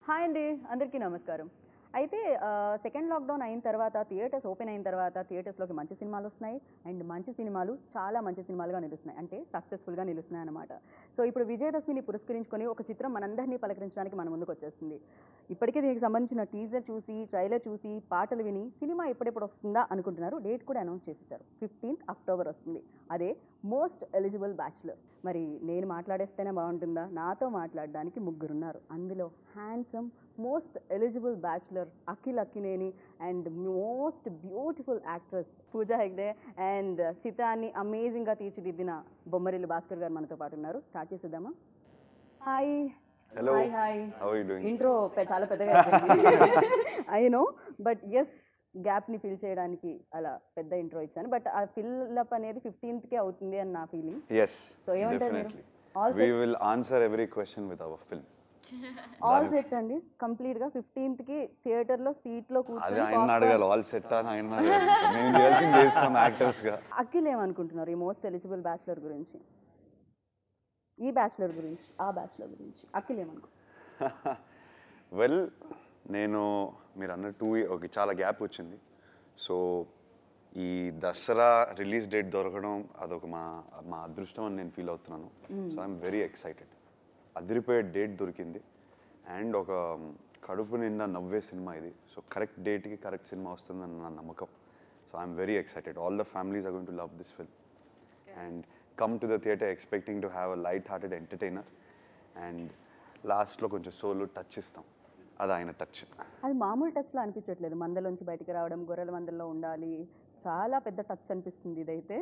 Hi అండి అందరికీ నమస్కారం అయితే సెకండ్ లాక్డౌన్ అయిన తర్వాత థియేటర్స్ ఓపెన్ అయిన తర్వాత థియేటర్స్లోకి మంచి సినిమాలు వస్తున్నాయి అండ్ మంచి సినిమాలు చాలా మంచి సినిమాలుగా నిలుస్తున్నాయి అంటే సక్సెస్ఫుల్గా నిలుస్తున్నాయి అనమాట సో ఇప్పుడు విజయదశమిని పురస్కరించుకొని ఒక చిత్రం మనందరినీ పలకరించడానికి మన ముందుకు వచ్చేస్తుంది ఇప్పటికే దీనికి సంబంధించిన టీజర్ చూసి ట్రైలర్ చూసి పాటలు విని సినిమా ఎప్పుడెప్పుడు వస్తుందా అనుకుంటున్నారు డేట్ కూడా అనౌన్స్ చేసేసారు ఫిఫ్టీన్త్ అక్టోబర్ వస్తుంది అదే మోస్ట్ ఎలిజిబుల్ బ్యాచులర్ మరి నేను మాట్లాడేస్తేనే బాగుంటుందా నాతో మాట్లాడడానికి ముగ్గురున్నారు అందులో handsome most eligible bachelor Akhil Akkineni and most beautiful actress Pooja Hegde and చిత్రాన్ని అమేజింగ్గా తీర్చిదిద్దిన బొమ్మరిల్లు భాస్కర్ గారు మనతో పాటు ఉన్నారు స్టార్ట్ చేసేద్దామా hi Hello. Hi hi How are you doing? Intro చాలా పెద్దగా I know but yes gap ని ఫిల్ చేయడానికి అలా పెద్ద ఇంట్రో ఇచ్చాను బట్ ఆ ఫిల్ అప్ అనేది ఫిఫ్టీన్త్ కే అవుతుంది అని నా ఫీలింగ్ Yes, So, ఏమంటారు మీరు? definitely. All We will answer every question with our film. All set అండి కంప్లీట్ గా ఫిఫ్టీన్త్ కి థియేటర్ లో సీట్ లో అది కూర్చొని ఆయన popcorn- అడగాలి ఆల్ సెట్ అని ఆయన అడగాలి మేము చేయాల్సింది చేస్తాం యాక్టర్స్ గా అఖిల్ ఏమనుకుంటున్నారు ఈ మోస్ట్ ఎలిజిబుల్ బ్యాచులర్ గురించి ఈ బ్యాచులర్ గురించి ఆ బ్యాచులర్ గురించి అఖిల్ ఏమనుకుంటున్నారు వెల్ నేను మీరు అన్న టూ ఒక చాలా గ్యాప్ వచ్చింది సో ఈ దసరా రిలీజ్ డేట్ దొరకడం అదొక మా మా అదృష్టం అని నేను ఫీల్ అవుతున్నాను సో ఐఎమ్ వెరీ ఎక్సైటెడ్ అదిరిపోయే డేట్ దొరికింది అండ్ ఒక కడుపు నిండా నవ్వే సినిమా ఇది సో కరెక్ట్ డేట్కి కరెక్ట్ సినిమా వస్తుందని నా నమ్మకం so I'm very excited all the families are going to love this film and come to the theatre expecting to have a light hearted entertainer and లాస్ట్లో కొంచెం సోలు touch ఇస్తాం అది ఆయన టచ్ అది మామూలు టచ్లో అనిపించట్లేదు మందలోంచి బయటికి రావడం గొర్రెల మందల్లో ఉండాలి చాలా పెద్ద టచ్ అనిపిస్తుంది ఇదైతే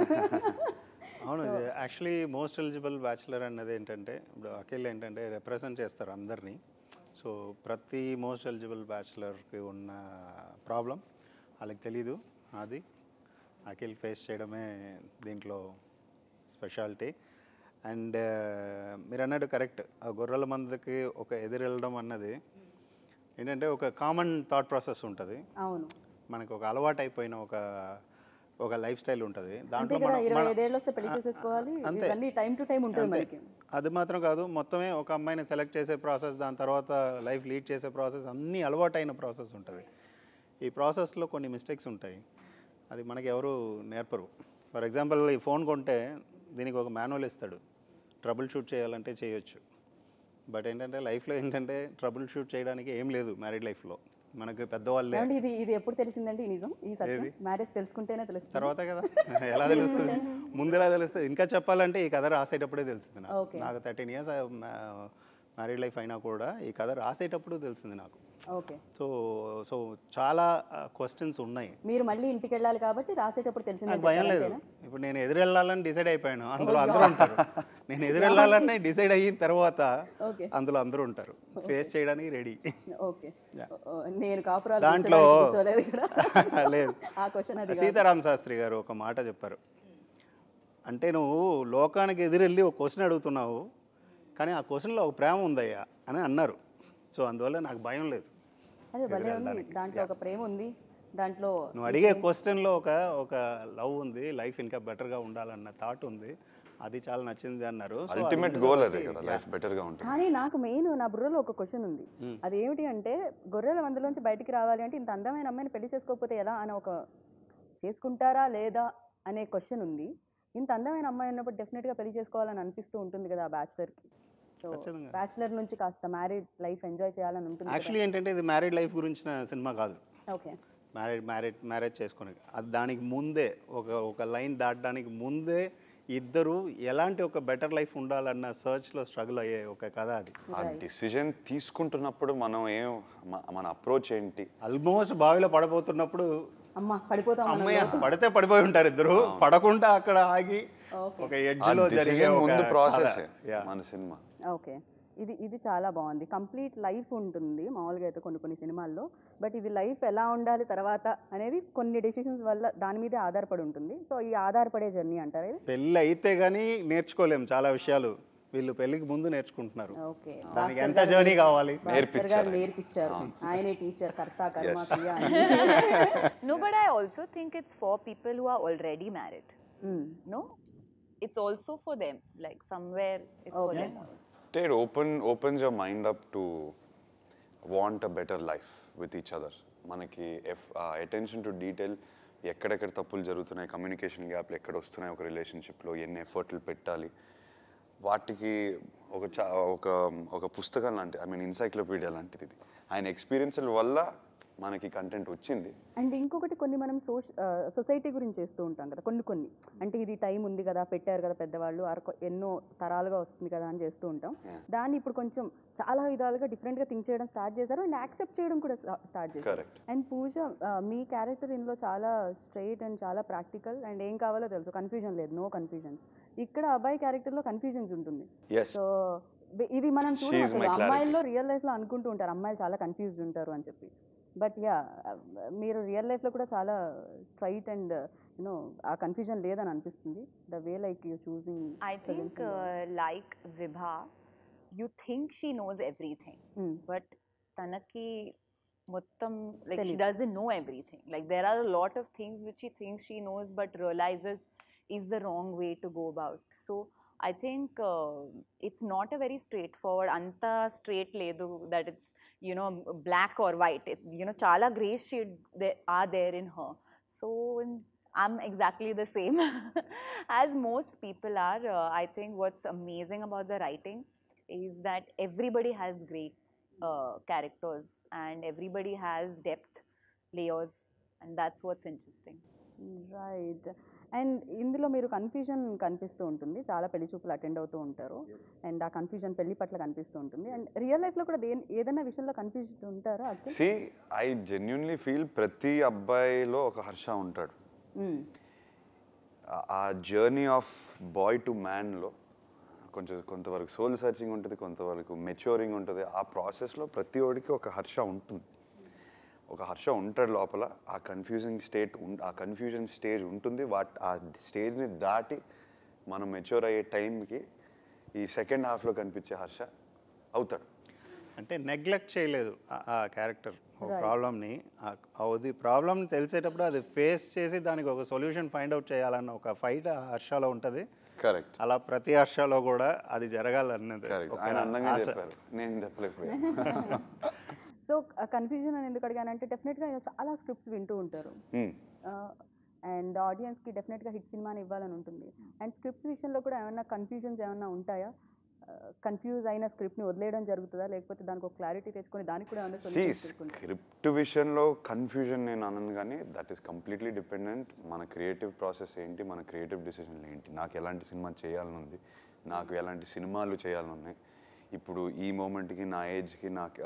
అవును ఇది యాక్చువల్లీ మోస్ట్ ఎలిజిబుల్ బ్యాచులర్ అన్నది ఏంటంటే ఇప్పుడు అఖిల్ ఏంటంటే రిప్రజెంట్ చేస్తారు అందరినీ సో ప్రతి మోస్ట్ ఎలిజిబుల్ బ్యాచులర్కి ఉన్న ప్రాబ్లం వాళ్ళకి తెలీదు అది అఖిల్ ఫేస్ చేయడమే దీంట్లో స్పెషాలిటీ అండ్ మీరు అన్నట్టు కరెక్ట్ ఆ గొర్రెల మందకి ఒక ఎదురెళ్ళడం అన్నది ఏంటంటే ఒక కామన్ థాట్ ప్రాసెస్ ఉంటుంది అవును మనకు ఒక అలవాటు అయిపోయిన ఒక ఒక లైఫ్ స్టైల్ ఉంటుంది అంతే దాంట్లో కదా మనం ఇరవై మన- ఐదేళ్ళు వస్తే పెళ్లి చేసేసుకోవాలి అంతే. ఇవన్నీ టైం టు టైం ఉంటుంది అంతే. మనకి అది మాత్రం కాదు మొత్తమే ఒక అమ్మాయిని సెలెక్ట్ చేసే ప్రాసెస్ దాని తర్వాత లైఫ్ లీడ్ చేసే ప్రాసెస్ అన్నీ అలవాటైన ప్రాసెస్ ఉంటుంది ఈ ప్రాసెస్లో కొన్ని మిస్టేక్స్ ఉంటాయి అది మనకి ఎవరు నేర్పరు ఫర్ ఎగ్జాంపుల్ ఈ ఫోన్ కొంటే దీనికి ఒక మాన్యువల్ ఇస్తాడు ట్రబుల్ షూట్ చేయాలంటే చేయొచ్చు బట్ ఏంటంటే లైఫ్లో ఏంటంటే ట్రబుల్ షూట్ చేయడానికి ఏం లేదు మ్యారీడ్ లైఫ్లో మనకు పెద్దవాళ్ళే ఏమండి ఇది ఇది ఎప్పుడు తెలిసిందండి ఈ నిజం ఈ సత్యం మ్యారేజ్ తెలుసుకుంటేనే తెలుస్తుంది తర్వాత కదా ఎలా తెలుస్తుంది ముందు ఎలా తెలుస్తుంది ఇంకా చెప్పాలంటే ఈ కథ రాసేటప్పుడే తెలిసింది నాకు Okay. నాకు థర్టీన్ ఇయర్స్ మ్యారీడ్ లైఫ్ అయినా కూడా ఈ కథ రాసేటప్పుడు తెలిసింది నాకు ఓకే సో సో చాలా క్వశ్చన్స్ ఉన్నాయి మీరు మళ్ళీ ఇంటికి వెళ్ళాలి కాబట్టి రాసేటప్పుడు నాకు తెలిసింది భయం లేదు ఇప్పుడు నేను ఎదురెళ్ళాలని డిసైడ్ అయిపోయాను అందులో అందరూ ఉంటారు నేను ఎదురెళ్ళాలని డిసైడ్ అయిన తర్వాత ఓకే అందులో అందరూ ఉంటారు ఫేస్ చేయడానికి రెడీ ఓకే నేను కాపురాలు దాంట్లో- కూర్చోలేదు ఇక్కడ లేదు ఆ క్వశ్చన్ అది కాదు. సీతారామ శాస్త్రి గారు ఒక మాట చెప్పారు అంటే నువ్వు లోకానికి ఎదురెళ్ళి ఒక క్వశ్చన్ అడుగుతున్నావు కానీ ఆ క్వశ్చన్లో ఒక ప్రేమ ఉందయ్యా అని అన్నారు సో అందువల్ల నాకు భయం లేదు అదే భలే ఉంది దాంట్లో ఒక ప్రేమ ఉంది దాంట్లో నువ్వు అడిగే క్వశ్చన్లో ఒక ఒక లవ్ ఉంది లైఫ్ ఇంకా బెటర్గా ఉండాలన్న థాట్ ఉంది అది చాలా నచ్చింది అన్నారు So, అది అల్టిమేట్ గోల్ అదే కదా లైఫ్ బెటర్ గా ఉంటుంది కానీ నాకు మెయిన్ నా బుర్రలో ఒక క్వశ్చన్ ఉంది అది ఏమిటి అంటే గొర్రెల మందులోంచి బయటికి రావాలి అంటే ఇంత అందమైన అమ్మాయిని పెళ్లి చేసుకోకపోతే ఎలా అని ఒక చేసుకుంటారా లేదా అనే క్వశ్చన్ ఉంది ఇంత అందమైన అమ్మాయి ఉన్నప్పుడు డెఫినెట్ గా పెళ్లి చేసుకోవాలని అనిపిస్తూ ఉంటుంది కదా ఆ బ్యాచులర్ కి సో ఖచ్చితంగా. బ్యాచులర్ నుంచి కాస్త మ్యారీడ్ లైఫ్ ఎంజాయ్ చేయాలని ఉంటుంది యాక్చువల్లీ ఏంటంటే ఇది మ్యారీడ్ లైఫ్ గురించిన సినిమా కాదు ఓకే మ్యారేజ్ మ్యారేజ్ మ్యారేజ్ చేసుకుని అది దానికి ముందే ఒక ఒక లైన్ దాటడానికి ముందే ఇద్దరు ఎలాంటి ఒక బెటర్ లైఫ్ ఉండాలన్న సర్చ్లో స్ట్రగుల్ అయ్యే ఒక కథ అది ఆ డిసిజన్ తీసుకుంటున్నప్పుడు మనం ఏం మ- మన అప్రోచ్ ఏంటి ఆల్మోస్ట్ బావిలో పడబోతున్నప్పుడు అమ్మ పడిపోతాం మనం. అమ్మయ్య పడితే పడిపోయి ఉంటారు ఇద్దరు పడకుండా అక్కడ ఆగి Okay. ఒక ఆ ఎడ్జ్లో జరిగే డిసిజన్ ఒక ముందు ప్రాసెస్ కథ. Yeah. మన సినిమా ఓకే ఇది ఇది చాలా బాగుంది కంప్లీట్ లైఫ్ ఉంటుంది మామూలుగా అయితే కొన్ని కొన్ని సినిమాల్లో బట్ ఇది లైఫ్ ఎలా ఉండాలి తర్వాత అనేది కొన్ని డెసిషన్స్ వల్ల దాని మీదే ఆధారపడి ఉంటుంది సో ఈ ఆధారపడే జర్నీ అంటారు ఇది పెళ్ళి అయితే కానీ నేర్చుకోలేం చాలా విషయాలు వీళ్ళు పెళ్ళికి ముందు నేర్చుకుంటున్నారు ఓకే దానికి ఎంత జర్నీ కావాలి భాస్కర్ గారు నేర్పించారు ఆయనే టీచర్ కర్త కర్మ క్రియ అని. No, but I also think it's for people who are already married. Hmm. No? It's also for them. Like somewhere it's for Okay. them. అంటే it open opens your mind up to want a better life with each other మనకి F attention to detail ఎక్కడెక్కడ తప్పులు జరుగుతున్నాయి communication గ్యాప్లు ఎక్కడ వస్తున్నాయి ఒక రిలేషన్షిప్లో ఎన్ని ఎఫర్ట్లు పెట్టాలి వాటికి ఒక చా ఒక ఒక పుస్తకం లాంటి ఐ మీన్ ఎన్సైక్లోపీడియా లాంటిది ఇది ఆయన ఎక్స్పీరియన్స్ల వల్ల మనకి కంటెంట్ వచ్చింది అండ్ ఇంకొకటి కొన్ని మనం సోష సొసైటీ గురించి చేస్తూ ఉంటాం కదా కొన్ని కొన్ని అంటే ఇది టైం ఉంది కదా పెట్టారు కదా పెద్దవాళ్ళు ఆర్ కొ- ఎన్నో తరాలుగా వస్తుంది కదా అని చేస్తూ ఉంటాం Yeah. దాన్ని ఇప్పుడు కొంచెం చాలా విధాలుగా డిఫరెంట్గా థింక్ చేయడం స్టార్ట్ చేశారు అండ్ యాక్సెప్ట్ చేయడం కూడా స్టార్ట్ చేశారు కరెక్ట్ అండ్ పూజ ఆ, మీ క్యారెక్టర్ ఇందులో చాలా స్ట్రైట్ అండ్ చాలా ప్రాక్టికల్ అండ్ ఏం కావాలో తెలుసు కన్ఫ్యూజన్ లేదు నో కన్ఫ్యూజన్స్ ఇక్కడ అబ్బాయి క్యారెక్టర్లో కన్ఫ్యూజన్స్ ఉంటుంది ఎస్ సో ఇది మనం She చూడం is my అసలు clarity. అమ్మాయిల్లో రియల్ లైఫ్లో అనుకుంటూ ఉంటారు అమ్మాయిలు చాలా కన్ఫ్యూజ్డ్ ఉంటారు అని చెప్పి బట్ యా మీరు రియల్ లైఫ్లో కూడా చాలా straight and you know uh confusion లేదని అనిపిస్తుంది the way like you choosing I think, uh, like Vibha, you think she knows everything, but Tanaki Muttam, like she Telugu. doesn't know everything. Like there are a lot of things which she thinks she knows, but realizes is the wrong way to go about. So I think uh, it's not a very straightforward, anta straight ledu that it's you know black or white. It, you know, chala gray shade there are there in her. So in- I'm exactly the same as most people are. Uh, I think what's amazing about the writing is that everybody has great uh, characters and everybody has depth, layers, and that's what's interesting. Right and ఇందులో మీరు confusion కనిపిస్తూ ఉంటుంది చాలా పెళ్లి చూపులు attend అవుతూ ఉంటారు and ఆ కన్ఫ్యూజన్ పెళ్లి పట్ల కనిపిస్తూ ఉంటుంది అండ్ రియల్ లైఫ్లో కూడా దేని ఏదైనా విషయంలో కన్ఫ్యూజన్ ఉంటారా Akhil see I genuinely feel ప్రతి అబ్బాయిలో ఒక హర్ష ఉంటాడు hmm. Uh- uh journey of boy to మ్యాన్లో కొంచెం కొంతవరకు సోల్ సర్చింగ్ ఉంటుంది కొంతవరకు మెచ్యూరింగ్ ఉంటుంది ఆ ప్రాసెస్లో ప్రతి ఒడికి ఒక హర్ష ఉంటుంది ఒక హర్ష ఉంటాడు లోపల ఆ కన్ఫ్యూజింగ్ స్టేట్ ఆ కన్ఫ్యూజన్ స్టేజ్ ఉంటుంది వాట్ ఆ స్టేజ్ని దాటి మనం మెచ్యూర్ అయ్యే టైంకి ఈ సెకండ్ హాఫ్లో కనిపించే హర్ష అవుతాడు అంటే నెగ్లెక్ట్ చేయలేదు ఆ- ఆ క్యారెక్టర్ ఒక ప్రాబ్లమ్ని అది ప్రాబ్లమ్ తెలిసేటప్పుడు అది ఫేస్ చేసి దానికి ఒక సొల్యూషన్ ఫైండ్ అవుట్ చేయాలన్న ఒక ఫైట్ ఆ హర్షలో ఉంటుంది కరెక్ట్ అలా ప్రతి హర్షలో కూడా అది జరగాలన్నది కరెక్ట్ ఒక ఆయన అందంగా ఆశ. చెప్పారు నేను చెప్పలేకపోయాను సో కన్ఫ్యూజన్ అని ఎందుకు అడిగానంటే డెఫినెట్గా చాలా స్క్రిప్ట్స్ వింటూ ఉంటారు Hmm. అండ్ ఆడియన్స్కి డెఫినెట్గా హిట్ సినిమాని ఇవ్వాలని ఉంటుంది అండ్ స్క్రిప్ట్స్ విషయంలో కూడా ఏమైనా కన్ఫ్యూజన్స్ ఏమైనా ఉంటాయా కన్ఫ్యూజ్ అయిన స్క్రిప్ట్ని వదిలేయడం జరుగుతుందా లేకపోతే దానికి ఒక క్లారిటీ తెచ్చుకొని దానికి కూడా ఏమైనా సి solutions తెచ్చుకుంటారా? స్క్రిప్ట్ విషయంలో కన్ఫ్యూజన్ నేను అనను కానీ దట్ ఈస్ కంప్లీట్లీ డిపెండెంట్ మన క్రియేటివ్ ప్రాసెస్ ఏంటి మన క్రియేటివ్ డిసిషన్లు ఏంటి నాకు ఎలాంటి సినిమా చేయాలని ఉంది నాకు ఎలాంటి సినిమాలు చేయాలని ఉన్నాయి ఇప్పుడు ఈ మూమెంట్కి నా ఏజ్కి నాకు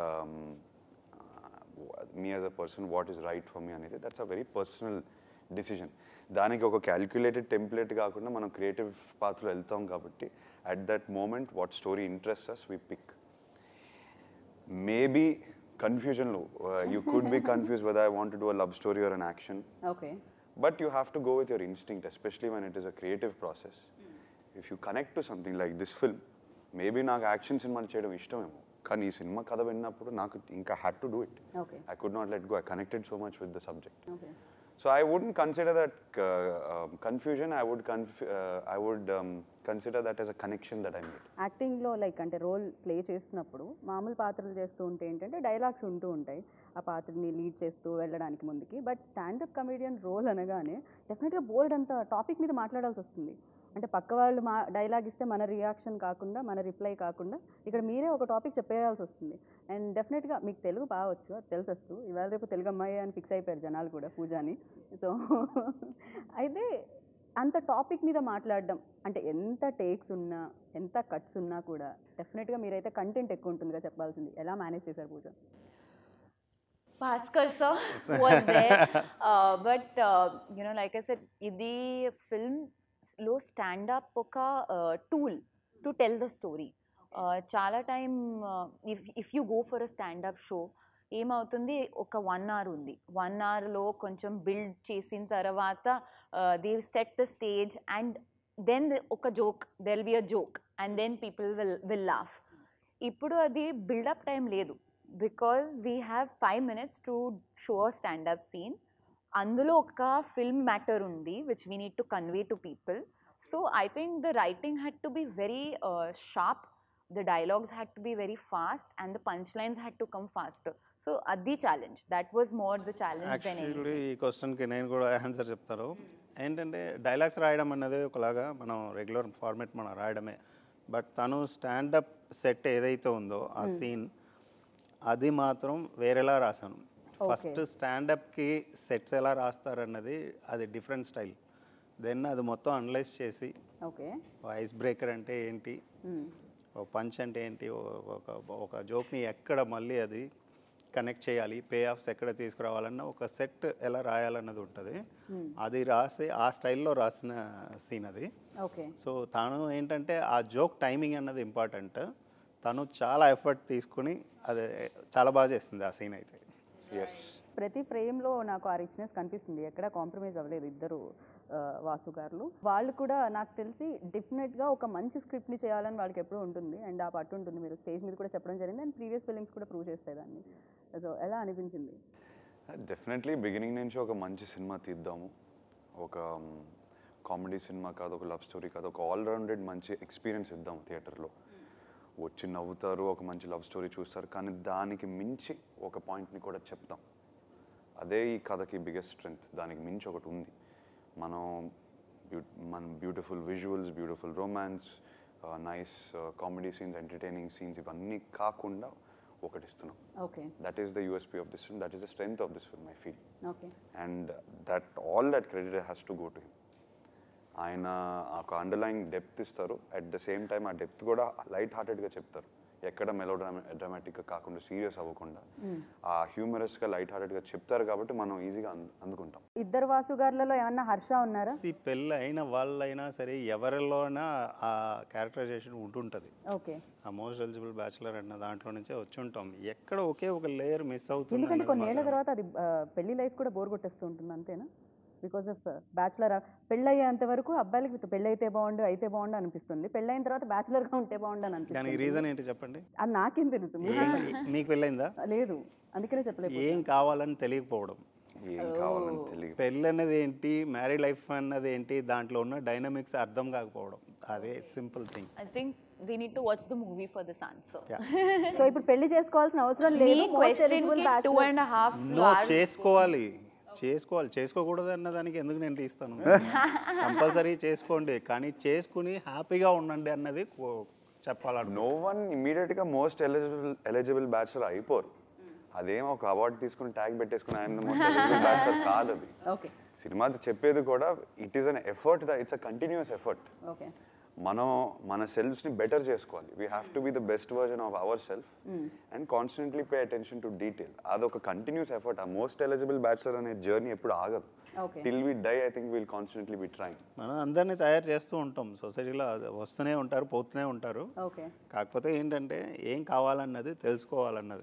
me as a person what is right for me అనేది that's a very personal decision దానికి ఒక క్యాల్కులేటెడ్ టెంప్లెట్ కాకుండా మనం క్రియేటివ్ పాత్రలో వెళ్తాం కాబట్టి at that moment what story interest as we pick maybe confusion low. Uh, you could be confused whether I want to do a love story or an action. Okay But you have to go with your instinct, especially when it is a creative process. If you connect to something like this film, maybe నాకు action సినిమాలు చేయడం ఇష్టమేమో కానీ ఈ cinema కథ విన్నప్పుడు నాకు ఇంకా had to do it okay I could not let go I connected so much with the subject okay so I wouldn't consider that confusion I would I would consider that as a connection that I made యాక్టింగ్లో like అంటే role play చేస్తున్నప్పుడు మామూలు పాత్రలు చేస్తూ ఉంటే ఏంటంటే dialogues ఉంటూ ఉంటాయి ఆ పాత్రని లీడ్ చేస్తూ వెళ్ళడానికి ముందుకి బట్ స్టాండప్ కమెడియన్ రోల్ అనగానే డెఫినెట్గా బోల్డ్ అంత టాపిక్ మీద మాట్లాడాల్సి వస్తుంది అంటే పక్క వాళ్ళు మా డైలాగ్ ఇస్తే మన రియాక్షన్ కాకుండా మన రిప్లై కాకుండా ఇక్కడ మీరే ఒక టాపిక్ చెప్పేయాల్సి వస్తుంది అండ్ డెఫినెట్గా మీకు తెలుగు బాగవచ్చు అది తెలిసొచ్చు ఇవాళ రేపు తెలుగు అమ్మాయి అని ఫిక్స్ అయిపోయారు జనాలు కూడా పూజాని సో అయితే అంత టాపిక్ మీద మాట్లాడడం అంటే ఎంత టేక్స్ ఉన్నా ఎంత కట్స్ ఉన్నా కూడా డెఫినెట్గా మీరైతే కంటెంట్ ఎక్కువ ఉంటుందిగా చెప్పాల్సింది ఎలా మేనేజ్ చేశారు Pooja Bhaskar sir was there. Uh, but, uh, you know, like I said, ఇది film లో స్టాండ్ అప్ ఒక tool to tell the story చాలా time if if you go for a standup show ఏమవుతుంది ఒక వన్ అవర్ ఉంది one అవర్లో కొంచెం build చేసిన తర్వాత they set the stage and then ఒక joke they'll be a joke and then people will will laugh ఇప్పుడు అది బిల్డప్ టైం లేదు because we have five minutes to show standup scene అందులో ఒక ఫిల్మ్ మ్యాటర్ ఉంది which we need to convey to people so I think the writing had to be very sharp the dialogues had to be very fast and the punchlines had to come faster. So at the challenge, that was more the challenge than anything. Actually ఈ క్వశ్చన్కి నేను కూడా answer చెప్తాను ఏంటంటే dialogues రాయడం అన్నది ఒకలాగా మనం రెగ్యులర్ ఫార్మేట్ మనం రాయడమే బట్ తను స్టాండప్ సెట్ ఏదైతే ఉందో ఆ సీన్ అది మాత్రం వేరేలా రాశాను ఫస్ట్ స్టాండప్కి సెట్స్ ఎలా రాస్తారన్నది అది డిఫరెంట్ స్టైల్ దెన్ అది మొత్తం అనలైజ్ చేసి ఓకే ఐస్ బ్రేకర్ అంటే ఏంటి ఒక పంచ్ అంటే ఏంటి ఓ- ఒక ఒక జోక్ని ఎక్కడ మళ్ళీ అది కనెక్ట్ చేయాలి పే ఆఫ్స్ ఎక్కడ తీసుకురావాలన్న ఒక సెట్ ఎలా రాయాలన్నది ఉంటుంది అది రాసి ఆ స్టైల్లో రాసిన సీన్ అది ఓకే సో తను ఏంటంటే ఆ జోక్ టైమింగ్ అన్నది ఇంపార్టెంట్ తను చాలా ఎఫర్ట్ తీసుకుని అది చాలా బాగా చేస్తుంది ఆ సీన్ అయితే ఎస్ ప్రతి ఫ్రేమ్లో నాకు ఆ రిచ్నెస్ కనిపిస్తుంది ఎక్కడ కాంప్రమైజ్ అవ్వలేదు ఇద్దరు ఆ, వాసు గారు వాళ్ళు కూడా నాకు తెలిసి డెఫినెట్గా ఒక మంచి స్క్రిప్ట్ని చేయాలని వాళ్ళకి ఎప్పుడూ ఉంటుంది అండ్ ఆ పట్టు ఉంటుంది మీరు స్టేజ్ మీద కూడా చెప్పడం జరిగింది అండ్ ప్రీవియస్ ఫిలిమ్స్ కూడా ప్రూవ్ చేస్తాయి దాన్ని సో ఎలా అనిపించింది డెఫినెట్లీ బిగినింగ్ నుంచి ఒక మంచి సినిమా తీద్దాము ఒక కామెడీ సినిమా కాదు ఒక లవ్ స్టోరీ కాదు ఒక ఆల్రౌండెడ్ మంచి ఎక్స్పీరియన్స్ ఇద్దాము థియేటర్లో వచ్చి నవ్వుతారు ఒక మంచి లవ్ స్టోరీ చూస్తారు కానీ దానికి మించి ఒక పాయింట్ని కూడా చెప్తాం అదే ఈ కథకి బిగ్గెస్ట్ స్ట్రెంగ్త్ దానికి మించి ఒకటి ఉంది మనం బ్యూ మన beautiful visuals beautiful romance nice comedy scenes entertaining scenes ఇవన్నీ కాకుండా ఒకటి ఇస్తున్నాం okay that is the USP of this film that is the strength of this film I feel okay and that all that credit has to go to him ఆయన ఒక underline depth ఇస్తారు at the same time ఆ depth కూడా light హార్టెడ్గా చెప్తారు ఎక్కడ melo drama డ్రామాటిక్గా కాకుండా serious అవ్వకుండా ఆ హ్యూమరస్గా లైట్ హార్టెడ్గా చెప్తారు కాబట్టి మనం ఈజీగా అందు అందుకుంటాం ఇద్దరు వాసు గారులలో ఏమన్నా హర్ష ఉన్నారా ఈ పెళ్ళి అయిన వాళ్ళైనా సరే ఎవరిలోనా ఆ క్యారెక్టరైజేషన్ ఉంటుంటుంది ఓకే ఆ మోస్ట్ ఎలిజిబుల్ బ్యాచులర్ అన్న దాంట్లో నుంచే వచ్చి ఉంటాం ఎక్కడ ఒకే ఒక లేయర్ మిస్ అవుతుంది ఎందుకంటే అన్నది కొన్నేళ్ల మాత్రం. తర్వాత అది ఆ, పెళ్లి లైఫ్ కూడా బోర్ కొట్టేస్తూ ఉంటుంది అంతేనా బికాస్ ఆఫ్ బ్యాచులర్ పెళ్ళి అయ్యేంత వరకు అబ్బాయిలకి పెళ్ళి అయితే బాగుండు అయితే బాగుండు అనిపిస్తుంది పెళ్ళి అయిన తర్వాత బ్యాచులర్గా ఉంటే బాగుండు అని దానికి అనిపిస్తుంది రీజన్ ఏంటి చెప్పండి అది నాకేం తెలుసు మీరు ఏం- మీకు పెళ్ళైందా లేదు అందుకనే చెప్పలేదు ఏం కావాలని తెలియకపోవడం ఏం కావాలని తెలియదు పెళ్ళి అన్నది ఏంటి మ్యారీడ్ లైఫ్ అన్నది ఏంటి దాంట్లో ఉన్న డైనమిక్స్ అర్థం కాకపోవడం అదే simple thing I think we need to watch the movie for this answer. So ఇప్పుడు పెళ్లి చేసుకోవాల్సిన అవసరం లేదు Me Most question eligible ki two bachelor. and a half no hours. చేసుకోవాలి చేసుకోవాలి చేసుకోకూడదు అన్న దానికి ఎందుకు నేను తీస్తాను కంపల్సరీ చేసుకోండి కానీ చేసుకుని హ్యాపీగా ఉండండి అన్నది కో- చెప్పాలను నో వన్ ఇమీడియట్గా మోస్ట్ ఎలిజిబుల్ ఎలిజిబుల్ బ్యాచులర్ అయిపోరు అదేం ఒక అవార్డు తీసుకుని ట్యాగ్ పెట్టేసుకుని ఆయన మోస్ట్ ఎలిజిబుల్ బ్యాచులర్ కాదు అది ఓకే సినిమా చెప్పేది కూడా it is an effort it's a continuous effort okay మనం మన సెల్ఫ్స్ని బెటర్ చేసుకోవాలి we have to be the best version of our self and constantly pay attention to detail అదొక కంటిన్యూస్ ఎఫర్ట్ ఆ మోస్ట్ ఎలిజిబుల్ బ్యాచులర్ అనే journey ఎప్పుడు ఆగదు Okay. Till we die I think will constantly be trying మనం అందరినీ తయారు చేస్తూ ఉంటాం సొసైటీలో వస్తూనే ఉంటారు పోతూనే ఉంటారు ఓకే కాకపోతే ఏంటంటే ఏం కావాలన్నది తెలుసుకోవాలన్నది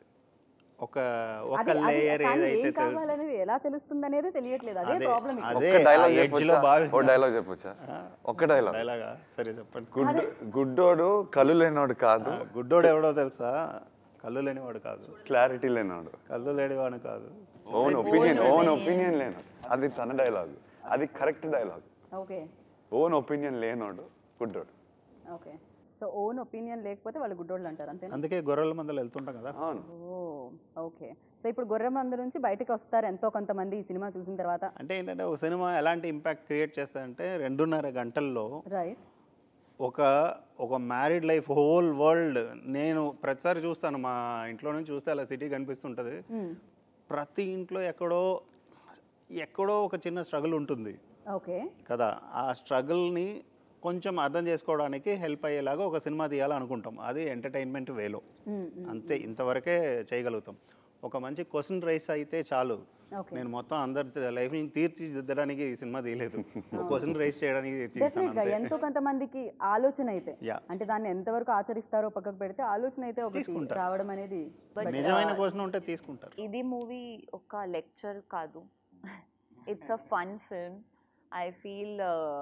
ఒక ఒక అది- అది- లేయర్ కానీ ఏదైతే ఏం తెలు- కావాలనేది ఎలా తెలుస్తుంది అనేది తెలియట్లేదు అదే అదే- ప్రాబ్లం అదే ఒక్క డైలాగ్ ఆ edge లో బాగా ఓ డైలాగ్ చెప్పొచ్చా ఒక్క డైలాగ్ డైలాగా సరే చెప్పండి గుడ్ గుడ్డోడు కళ్ళు లేనోడు కాదు ఆ, గుడ్డోడు ఎవడో తెలుసా కళ్ళు లేనివాడు కాదు క్లారిటీ లేనోడు కళ్ళు లేనివాడు కాదు ఓన్ ఒపీనియన్ ఓన్ ఒపీనియన్ లేనోడు అది తన డైలాగ్ అది correct dialogue okay own opinion లేనోడు గుడ్డోడు ఓకే సో ఓన్ ఒపీనియన్ లేకపోతే వాళ్ళు గుడ్డోళ్ళు అంటారు అంతేనా అందుకే గొర్రెల మందలు వెళ్తుంటాం కదా అవును ఓ ఓకే సో ఇప్పుడు గొర్రె మందు నుంచి బయటకు వస్తారు ఎంతో కొంతమంది ఈ సినిమా చూసిన తర్వాత అంటే ఏంటంటే ఒక సినిమా ఎలాంటి ఇంపాక్ట్ క్రియేట్ చేస్తాయంటే రెండున్నర గంటల్లో రైట్ ఒక ఒక మ్యారీడ్ లైఫ్ హోల్ వరల్డ్ నేను ప్రతిసారి చూస్తాను మా ఇంట్లో నుంచి చూస్తే అలా సిటీ కనిపిస్తుంటుంది ప్రతి ఇంట్లో ఎక్కడో ఎక్కడో ఒక చిన్న స్ట్రగుల్ ఉంటుంది ఓకే కదా ఆ స్ట్రగుల్ని కొంచెం అర్థం చేసుకోవడానికి హెల్ప్ అయ్యేలాగా ఒక సినిమా తీయాలనుకుంటాం అది ఎంటర్టైన్మెంట్ వేలో అంతే ఇంతవరకే చేయగలుగుతాం ఒక మంచి క్వశ్చన్ రైస్ అయితే చాలు Okay. నేను మొత్తం అందరి లైఫ్ని తీర్చిదిద్దడానికి ఈ సినిమా తీయలేదు క్వశ్చన్ రైస్ చేయడానికి తీసాను డెఫినెట్ గా అంతే ఎంతో కొంతమందికి ఆలోచన అయితే Yeah. అంటే దాన్ని ఎంతవరకు ఆచరిస్తారో పక్కకు పెడితే ఆలోచన అయితే ఒకటి తీసుకుంటారు. రావడం అనేది నిజమైన క్వశ్చన్ ఉంటే తీసుకుంటారు ఇది మూవీ ఒక లెక్చర్ కాదు it's a fun film I feel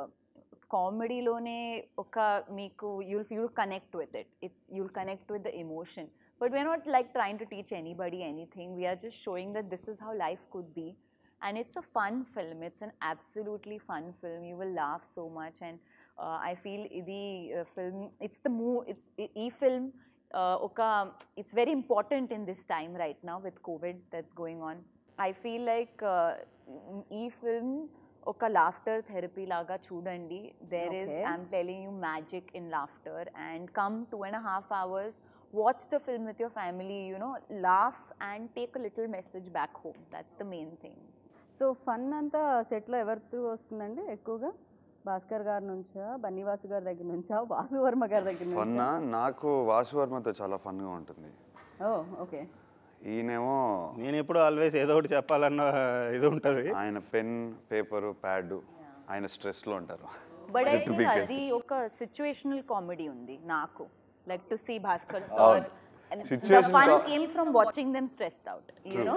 కామెడీలోనే ఒక మీకు you'll you'll connect with it it's you'll connect with the emotion but we're not like trying to teach anybody anything we're just showing that this is how life could be and it's a fun film it's an absolutely fun film you will laugh so much and I feel ఇది film it's the మూ it's ఈ film ఒక it's very important in this time right now with Covid that's going on I feel like ఈ film ఒక laughter therapy లాగా చూడండి there is Okay. I'm telling you magic in laughter and come two and half hours watch the film with your family you know laugh and take a little message back home that's the main thing so fun అంతా సెట్లో ఎవరితో వస్తుందండి ఎక్కువగా భాస్కర్ గారి నుంచా బన్నీవాసు గారి దగ్గర నుంచా వాసు వర్మ గారి దగ్గర ఫన్ నుంచా నాకు వాసువర్మతో చాలా ఫన్గా ఉంటుంది ఓ ఓకే ఈయనేమో నేను ఎప్పుడు ఆల్వేస్ ఏదో ఒకటి చెప్పాలన్న ఇది ఉంటుంది ఆయన పెన్ పేపరు ప్యాడ్ ఆయన స్ట్రెస్లో ఉంటారు but i Just to think be అది ఒక situational comedy ఉంది నాకు like to see bhaskar sir అవును. and the Situation fun co- came from watching them stressed out you know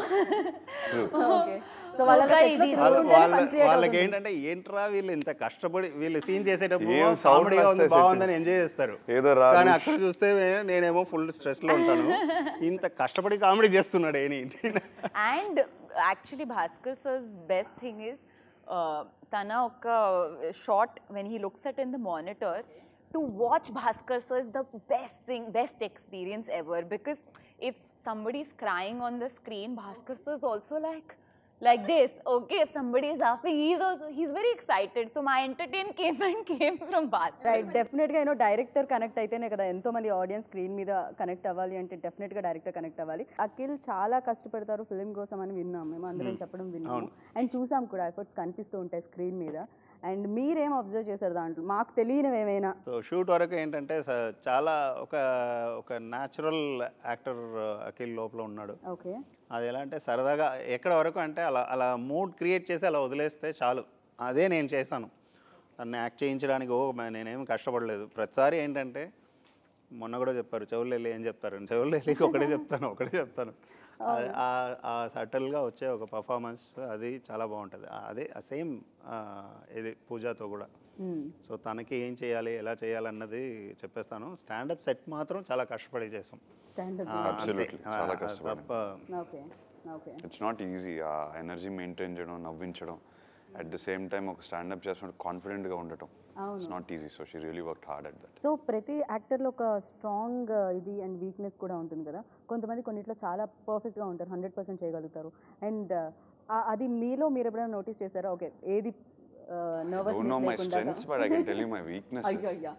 okay so వాళ్ళ ఒక set లో ఇది వాళ్ళ కూర్చుంటేనే వాళ్ళ- fun create వాళ్ళకి అవుతుంది. ఏంటంటే ఏంట్రా వీళ్ళు ఇంత కష్టపడి వీళ్ళు సీన్ చేసేటప్పుడు ఏం sound కామెడీగా ఉంది వస్తాయి బాగుందని set. ఎంజాయ్ చేస్తారు ఏదో రాదు. కానీ అక్కడ చూస్తే నేనేమో ఫుల్ స్ట్రెస్ లో ఉంటాను ఇంత కష్టపడి కామెడీ చేస్తున్నాడు ఏంటి and actually bhaskar sir's best thing is uh, tana oka shot when he looks at in the monitor to watch bhaskar sir is the best thing best experience ever because if somebody is crying on the screen bhaskar sir is also like like this okay if somebody is laughing he's also he's very excited so my entertainment came from bhaskar right డెఫినెట్గా you know director connect అయితేనే కదా ఎంతో మంది audience screen మీద connect అవ్వాలి అంటే డెఫినెట్గా director connect అవ్వాలి అఖిల్ చాలా కష్టపడతారు ఫిల్మ్ కోసం అని విన్నాం మేము అందరం చెప్పడం విన్నాము అండ్ చూసాం కూడా ఎఫర్ట్స్ కనిపిస్తూ ఉంటాయి స్క్రీన్ మీద అండ్ మీరేం అబ్జర్వ్ చేశారు దాంట్లో మాకు తెలియనివి ఏమైనా సో షూట్ వరకు ఏంటంటే స- చాలా ఒక ఒక న్యాచురల్ యాక్టర్ అఖిల్ లోపల ఉన్నాడు ఓకే అది ఎలా అంటే సరదాగా ఎక్కడ వరకు అంటే అలా అలా మూడ్ క్రియేట్ చేసి అలా వదిలేస్తే చాలు అదే నేను చేశాను దాన్ని యాక్ట్ చేయించడానికి ఓ మ- నేనేం కష్టపడలేదు ప్రతిసారి ఏంటంటే మొన్న కూడా చెప్పారు చెవులు వెళ్ళి ఏం చెప్తారు చెవులు వెళ్ళి ఒకటే చెప్తాను ఒకటే చెప్తాను అది- ఆ- ఆ సటల్గా వచ్చే ఒక పర్ఫార్మెన్స్ అది చాలా బాగుంటుంది ఆ- అదే సేమ్ ఇది పూజాతో కూడా సో తనకి ఏం చేయాలి ఎలా చేయాలన్నది చెప్పేస్తాను స్టాండప్ సెట్ మాత్రం చాలా కష్టపడి చేసాం స్టాండప్ ఆ, అంతే. Absolutely. ఆ, చాలా ఆ, కష్టపడి. తప్ప okay okay it's not easy ఆ ఎనర్జీ మెయింటైన్ చేయడం నవ్వించడం అట్ ద సేమ్ టైం ఒక స్టాండప్ చేసినప్పుడు కాన్ఫిడెంట్గా ఉండటం it's not easy so she really work hard at that so ప్రతి యాక్టర్లో ఒక స్ట్రాంగ్ ఇది అండ్ వీక్నెస్ కూడా ఉంటుంది కదా కొంతమంది కొన్నిట్లో చాలా పర్ఫెక్ట్గా ఉంటారు హండ్రెడ్ పర్సెంట్ చేయగలుగుతారు అండ్ అది మీలో మీరు ఎప్పుడైనా నోటీస్ చేశారా ఓకే ఏది don't know my strengths but I can tell you my weakness అయ్యో అయ్యా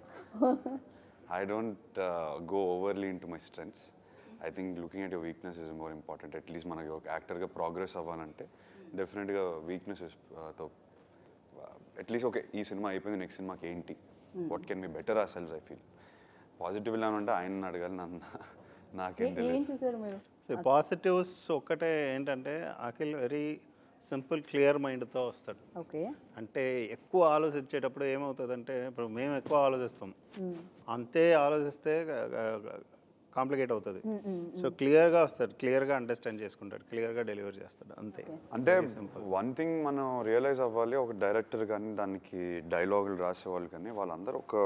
I don't uh, go overly into my strengths. I think looking at your weakness is more important. At least మనకి ఒక యాక్టర్గా progress అవ్వాలంటే డెఫినెట్గా weaknesses తో at least okay ఈ సినిమా అయిపోయింది నెక్స్ట్ సినిమాకి ఏంటి వాట్ కెన్ బి బెటర్ ఆ సెల్స్ ఐ ఫీల్ పాజిటివ్ అంటే ఆయన అడగాలి నన్ను నాకేం ఏం తెలియదు చూసారు మీరు సో పాజిటివ్స్ ఒక్కటే ఏంటంటే అఖిల్ వెరీ సింపుల్ క్లియర్ మైండ్తో వస్తాడు ఓకే అంటే ఎక్కువ ఆలోచించేటప్పుడు ఏమవుతుందంటే ఇప్పుడు మేము ఎక్కువ ఆలోచిస్తాం అంతే ఆలోచిస్తే కాంప్లికేట్ అవుతుంది సో క్లియర్గా వస్తాడు క్లియర్గా అండర్స్టాండ్ చేసుకుంటాడు క్లియర్గా డెలివర్ చేస్తాడు అంతే అంటే వన్ థింగ్ మనం రియలైజ్ అవ్వాలి ఒక డైరెక్టర్ కానీ దానికి డైలాగులు రాసేవాళ్ళు కానీ వాళ్ళందరూ ఒక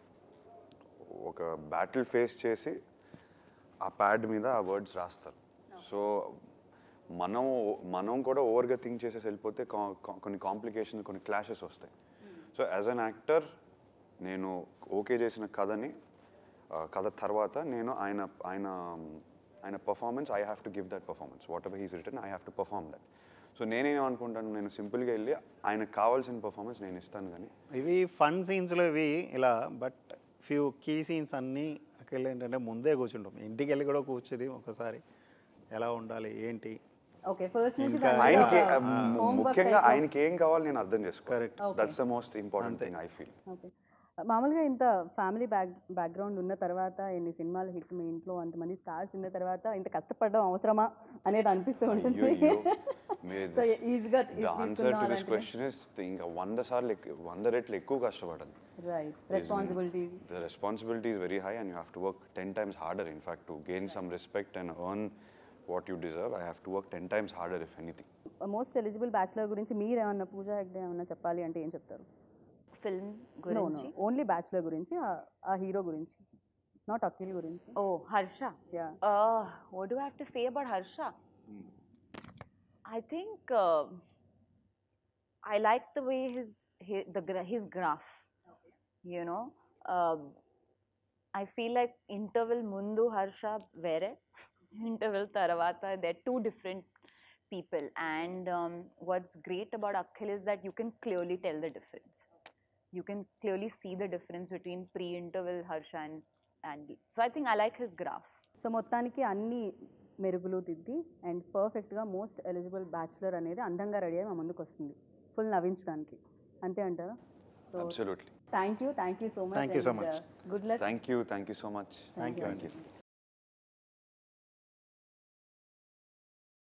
ఒక బ్యాటిల్ ఫేస్ చేసి ఆ ప్యాడ్ మీద ఆ వర్డ్స్ రాస్తారు సో మనం మనం కూడా ఓవర్గా థింక్ చేసేసి వెళ్ళిపోతే కా- కా- కొన్ని కాంప్లికేషన్స్ కొన్ని క్లాషెస్ వస్తాయి సో యాజ్ అన్ యాక్టర్ నేను ఓకే చేసిన కథని ఆ, కథ తర్వాత నేను ఆయన ఆయన ఆయన performance I have to give that performance whatever he's return I have to perform that so నేనేమనుకుంటాను నేను సింపుల్గా వెళ్ళి ఆయనకు కావాల్సిన పర్ఫార్మెన్స్ నేను ఇస్తాను కానీ ఇవి ఫన్ సీన్స్లో ఇవి ఇలా బట్ ఫ్యూ కీ సీన్స్ అన్నీ అఖిల్ ఏంటంటే ముందే కూర్చుంటాం ఇంటికి వెళ్ళి కూడా కూర్చుది ఒకసారి ఎలా ఉండాలి ఏంటి ఓకే ఫస్ట్ నుంచి ఇంకా దాని ఆయనకి మీద ఆ, ము- homework ముఖ్యంగా type of- ఆయనకి ఏం కావాలి నేను అర్థం చేసుకోవాలి Correct. That's the most important thing I feel okay మామూలుగా ఇంత ఫ్యామిలీ బ్యాక్ బ్యాక్గ్రౌండ్ ఉన్న తర్వాత ఎన్ని సినిమాలు హిట్ మీ ఇంట్లో అంతమంది స్టార్స్ ఉన్న తర్వాత ఇంత కష్టపడడం అవసరమా అనేది అనిపిస్తూ ఉంటుంది సో ఈజీగా the answer to this question is ఇంకా వంద సార్లు ఎక్కు- వంద రెట్లు ఎక్కువ కష్టపడాలి right responsibilities the responsibility is very high and you have to work 10 times harder in fact to gain some respect and earn what you deserve i have to work 10 times harder if anything most eligible bachelor గురించి మీరు ఏమన్నా పూజ హెగ్డే ఏమన్నా చెప్పాలి అంటే ఏం చెప్తారు film గురించి only bachelor గురించి ఆ- ఆ హీరో గురించి నాట్ అఖిల్ గురించి oh harsha yeah Uh, what do I have to say about Harsha? I think uh, I like the way his his, the gra- his graph. you know um, i feel like interval mundu harsha vere interval taravata they're two different people and um, what's great about akhil is that you can clearly tell the difference you can clearly see the difference between pre-interval harsha and andy so i think i like his graph so మొత్తానికి అన్ని మెరుగులు దిద్ది and పర్ఫెక్ట్గా most eligible bachelor అనేది అందంగా ready అయ్యి మా ముందుకు వస్తుంది ఫుల్ నవ్వించడానికి అంతే అంటారా so absolutely thank you thank you so much Thank you so much. Good luck thank you thank you so much Thank you. Thank you